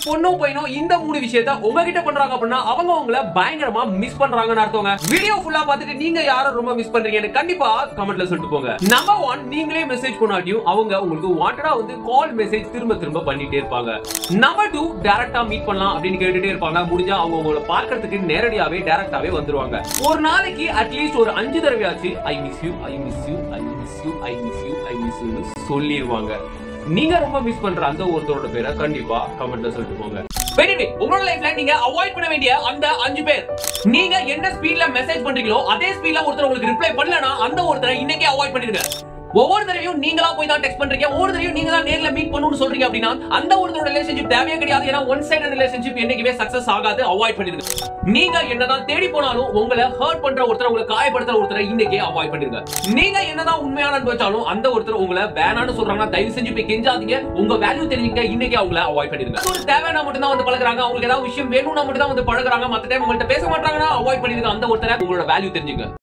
பொண்ணும் பையனும் இந்த மூணு விஷயத்த உங்ககிட்ட பண்றாங்க அப்படின்னா அவங்க உங்களை பயங்கரமா மிஸ் பண்றாங்கன்னு அர்த்தங்க வீடியோ ஃபுல்லா பார்த்துட்டு நீங்க யாரை ரொம்ப மிஸ் பண்றீங்கன்னு கண்டிப்பா கமெண்ட்ல சொல்லிட்டு போங்க நம்பர் ஒன் நீங்களே மெசேஜ் பண்ணாட்டியும் அவங்க உங்களுக்கு வாண்டடா வந்து கால் மெசேஜ் திரும்ப திரும்ப பண்ணிட்டே இருப்பாங்க நம்பர் டூ டைரக்டா மீட் பண்ணலாம் அப்படின்னு கேட்டுட்டே இருப்பாங்க முடிஞ்சா அவங்க உங்களை பார்க்கறதுக்கு நேரடியாவே டைரக்டாவே வந்துருவாங்க ஒரு நாளைக்கு அட்லீஸ்ட் ஒரு அஞ்சு தடவையாச்சு I miss you I miss you I miss you I miss you I miss you சொல்லிடுவாங்க நீங்க ரொம்ப மிஸ் பண்ற அந்த ஒருத்தரோட பேரை கண்டிப்பா கமெண்ட்ல சொல்லிட்டு போங்க வெயிட் உங்களோட லைஃப்ல நீங்க அவாய்ட் பண்ண வேண்டிய அந்த அஞ்சு பேர் நீங்க என்ன ஸ்பீட்ல மெசேஜ் பண்றீங்களோ அதே ஸ்பீட்ல ஒருத்தர் உங்களுக்கு ரிப்ளை பண்ணலனா அந்த ஒருத்தரை இன்னைக்கே அவாய்ட் பண்ணிடுங்க ஒவ்வொரு தடவையும் நீங்களா போய் தான் டெக்ஸ்ட் பண்றீங்க ஒவ்வொரு தடவையும் நீங்க தான் நேர்ல மீட் பண்ணணும்னு சொல்றீங்க அப்படின்னா அந்த ஒருத்தரோட ரிலேஷன்ஷிப் தேவையே கிடையாது ஏன்னா ஒன் சைடு ரிலேஷன்ஷிப் என்னைக்குமே சக்சஸ் ஆகாது அவாய்ட் பண்ணிடுங்க நீங்க என்னதான் தேடி போனாலும் உங்களை ஹர்ட் பண்ற ஒருத்தர் உங்களை காயப்படுத்துற ஒருத்தரை இன்னைக்கே அவாய்ட் பண்ணிடுங்க நீங்க என்னதான் உண்மையான அனுபவிச்சாலும் அந்த ஒருத்தர் உங்களை வேணாம்னு சொல்றாங்கன்னா தயவு செஞ்சு போய் கெஞ்சாதீங்க உங்க வேல்யூ தெரிஞ்சுங்க இன்னைக்கு அவங்கள அவாய்ட் பண்ணிடுங்க ஒரு தேவையான மட்டும் தான் வந்து பழகுறாங்க அவங்களுக்கு ஏதாவது விஷயம் வேணும்னா மட்டும் தான் வந்து பழகுறாங்க மத்த டைம் உங்கள்ட்ட பேச மாட்டாங்கன்னா அவாய்ட் பண்ணிடுங்க அந்த ஒருத்தரை உங்களோட வேல்யூ தெரிஞ்சுங்க